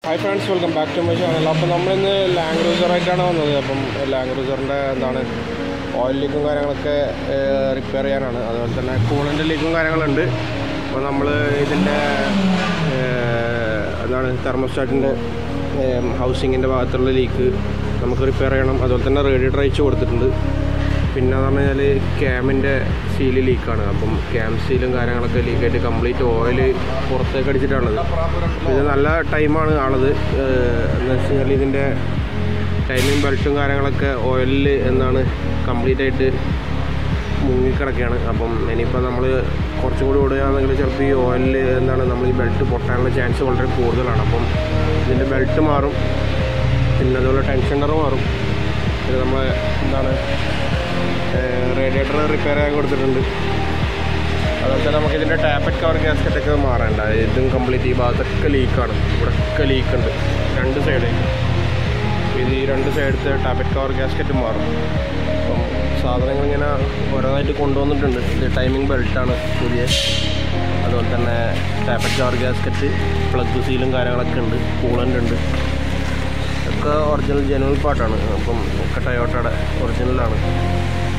hi friends welcome back to my channel അപ്പോൾ നമ്മളിന്ന് land ക്രൂസറായിട്ടാണ് വന്നത് അപ്പം ലാൻഡ് ക്രൂസറിൻ്റെ എന്താണ് ഓയിൽ ലീക്കും കാര്യങ്ങളൊക്കെ റിപ്പയർ ചെയ്യാനാണ് അതുപോലെ തന്നെ കൂളിൻ്റെ ലീക്കും കാര്യങ്ങളുണ്ട് അപ്പോൾ നമ്മൾ ഇതിൻ്റെ എന്താണ് തെർമോസ്റ്റാറ്റിൻ്റെ ഹൗസിങ്ങിൻ്റെ ഭാഗത്തുള്ള ലീക്ക് നമുക്ക് റിപ്പയർ ചെയ്യണം അതുപോലെ തന്നെ റേഡിയേറ്റർ അയച്ചു കൊടുത്തിട്ടുണ്ട് പിന്നെ എന്ന് പറഞ്ഞു കഴിഞ്ഞാൽ ക്യാമിൻ്റെ സീല് ലീക്കാണ് അപ്പം ക്യാം സീലും കാര്യങ്ങളൊക്കെ ലീക്കായിട്ട് കംപ്ലീറ്റ് ഓയിൽ പുറത്തേക്ക് അടിച്ചിട്ടാണത് അപ്പോൾ ഇത് നല്ല ടൈമാണ് ആണത് എന്ന് വെച്ച് കഴിഞ്ഞാൽ ഇതിൻ്റെ ടൈമിങ് ബെൽറ്റും കാര്യങ്ങളൊക്കെ ഓയിലിൽ എന്താണ് കംപ്ലീറ്റ് ആയിട്ട് മുങ്ങിക്കിടക്കുകയാണ് അപ്പം ഇനിയിപ്പോൾ നമ്മൾ കുറച്ചും കൂടി ഓടുകയാണെങ്കിൽ ചിലപ്പോൾ ഈ ഓയിലിൽ എന്താണ് നമ്മൾ ഈ ബെൽറ്റ് പൊട്ടാനുള്ള ചാൻസ് വളരെ കൂടുതലാണ് അപ്പം ഇതിൻ്റെ ബെൽറ്റ് മാറും പിന്നെ അതുപോലെ ടെൻഷനർ മാറും പിന്നെ നമ്മൾ എന്താണ് റേഡിയേറ്റർ റിപ്പയർ ചെയ്യാൻ കൊടുത്തിട്ടുണ്ട് അതുപോലെ തന്നെ നമുക്ക് ഇതിൻ്റെ ടാപ്പറ്റ് കവർ ഗ്യാസ്കറ്റ് ഒക്കെ മാറേണ്ട ഇതും കംപ്ലീറ്റ് ഈ ഭാഗത്തൊക്കെ ലീക്കാണ് ഇവിടെയൊക്കെ ലീക്ക് ഉണ്ട് രണ്ട് സൈഡേക്ക് ഇത് ഈ രണ്ട് സൈഡത്തെ ടാപ്പറ്റ് കവർ ഗ്യാസ്കറ്റ് മാറും അപ്പം സാധനങ്ങൾ ഇങ്ങനെ ഓരോന്നായിട്ട് കൊണ്ടുവന്നിട്ടുണ്ട് ഇത് ടൈമിംഗ് ബെൽറ്റാണ് പുതിയ അതുപോലെ തന്നെ ടാപ്പറ്റ് കവർ ഗ്യാസ്കറ്റ് പ്ലഗ് സീലും കാര്യങ്ങളൊക്കെ ഉണ്ട് കൂളൻ്റ് ഉണ്ട് ഒക്കെ ഒറിജിനൽ ജനുവൽ പാർട്ടാണ് അപ്പം ഒക്കെ ടയോട്ടയുടെ ഒറിജിനലാണ്